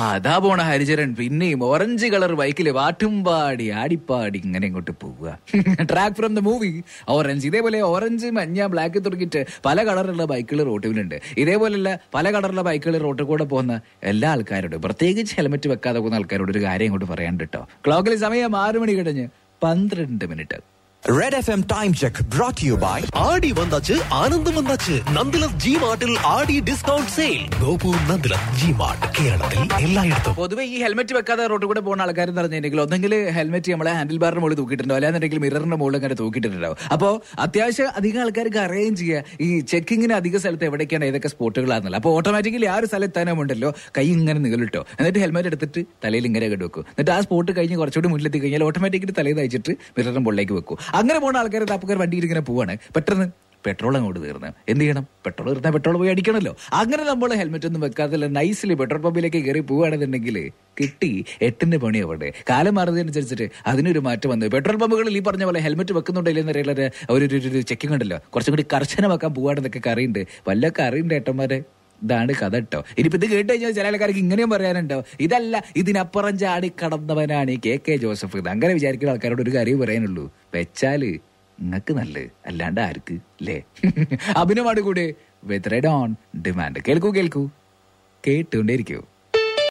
അതാ പോണ ഹരിചരൺ പിന്നെയും ഓറഞ്ച് കളർ ബൈക്കിൽ പാടി ആടിപ്പാടി ഇങ്ങനെ ഇങ്ങോട്ട് പോവുക track from the movie orange ഇതേപോലെ ഓറഞ്ച് മഞ്ഞ ബ്ലാക്ക് തുടങ്ങിയിട്ട് പല കളറുള്ള ബൈക്കുകൾ റോട്ടിലുണ്ട് ഇതേപോലെയുള്ള പല കളറുള്ള ബൈക്കുകൾ റോട്ടിൽ കൂടെ പോകുന്ന എല്ലാ ആൾക്കാരോടും പ്രത്യേകിച്ച് ഹെൽമെറ്റ് വെക്കാതെ പോകുന്ന ആൾക്കാരോട് ഒരു കാര്യം ഇങ്ങോട്ട് പറയാണ്ട് കേട്ടോ ക്ലോക്കിൽ സമയം ആറ് മണി കഴിഞ്ഞ് പന്ത്രണ്ട് minute red F M time check brought you by Aadi வந்தாச்சு ஆனந்தம் வந்தாச்சு நந்திலத் ஜி மார்ட்டில் Aadi discount sale Gopu Nandilath G mart കേരളത്തിൽ എല്ലായിടത്തും പൊതുവെ ഈ ഹെൽമെറ്റ് വെക്കാതെ റോഡിൽ കൂടെ പോകുന്ന ആൾക്കാർ എന്ന് പറഞ്ഞിട്ടുണ്ടെങ്കിൽ ഒന്നെങ്കിൽ ഹെൽമെറ്റ് നമ്മളെ ഹാൻഡിൽ ബാറിന്റെ മുകളിൽ തൂക്കിയിട്ടുണ്ടാവും അല്ലാന്നുണ്ടെങ്കിൽ മിററിന്റെ മുകളിൽ അങ്ങനെ തൂക്കിയിട്ടുണ്ടാവും അപ്പോൾ അത്യാവശ്യം അധികം ആൾക്കാർക്ക് അറിയുകയും ചെയ്യുക ഈ ചെക്കിങ്ങിന് അധിക സ്ഥലത്ത് എവിടേക്കാണ് ഏതൊക്കെ സ്പോട്ടുകളാണെന്നുള്ളത് അപ്പോൾ ഓട്ടോമാറ്റിക്കലി ആ ഒരു സ്ഥലത്താനും ഉണ്ടല്ലോ കൈ ഇങ്ങനെ നികലിട്ടോ എന്നിട്ട് ഹെൽമെറ്റ് എടുത്തിട്ട് തലയിൽ ഇങ്ങനെ കണ്ടു വെക്കും എന്നിട്ട് ആ സ്പോട്ട് കഴിഞ്ഞ് കുറച്ചുകൂടി മുന്നിലെത്തി കഴിഞ്ഞാൽ ഓട്ടോമാറ്റിക്കലി തലയിൽ അയച്ചിട്ട് മിററിന്റെ മുകളിലേക്ക് വെക്കും അങ്ങനെ പോകുന്ന ആൾക്കാർ താപ്പുകാർ വണ്ടിയിൽ ഇങ്ങനെ പോവാണ് പെട്ടെന്ന് പെട്രോൾ അങ്ങോട്ട് തീർന്ന് എന്ത് ചെയ്യണം പെട്രോൾ തീർന്നാൽ പെട്രോൾ പോയി അടിക്കണമല്ലോ അങ്ങനെ നമ്മൾ ഹെൽമെറ്റ് ഒന്നും വെക്കാതെ നൈസിൽ പെട്രോൾ പമ്പിലേക്ക് കയറി പോവുകയാണെന്നുണ്ടെങ്കിൽ കിട്ടി എട്ടിന്റെ പണി അവിടെ കാലം മാറുന്നതിനനുസരിച്ചിട്ട് അതിനൊരു മാറ്റം വന്നു പെട്രോൾ പമ്പുകളിൽ ഈ പറഞ്ഞ പോലെ ഹെൽമെറ്റ് വെക്കുന്നുണ്ടോ ഇല്ലെന്ന് അറിയില്ല ഒരു ഒരു- ഒരു ചെക്കിംഗ് ഉണ്ടല്ലോ കുറച്ചും കൂടി കർശനമാക്കാൻ പോവാണെന്നൊക്കെ അറിയുണ്ട് വല്ലൊക്കെ അറിയുണ്ട് ഏട്ടന്മാരെ ഇതാണ് കഥ കേട്ടോ ഇനിയിപ്പോ ഇത് കേട്ട് കഴിഞ്ഞാൽ ചില ആൾക്കാർക്ക് ഇങ്ങനെയും പറയാനുണ്ടോ ഇതല്ല ഇതിനപ്പുറം ചാടി കടന്നവനാണ് ഈ കെ കെ ജോസഫ് ഇത് അങ്ങനെ വിചാരിക്കുന്ന ആൾക്കാരോട് ഒരു കാര്യം പറയാനുള്ളൂ വെച്ചാല് നിങ്ങക്ക് നല്ലത് അല്ലാണ്ട് ആർക്ക് അല്ലേ അഭിനവാട് കൂടെ വിത്ത് റെഡ് ഓൺ ഡിമാൻഡ് കേൾക്കൂ കേൾക്കൂ കേട്ടുകൊണ്ടേയിരിക്കൂ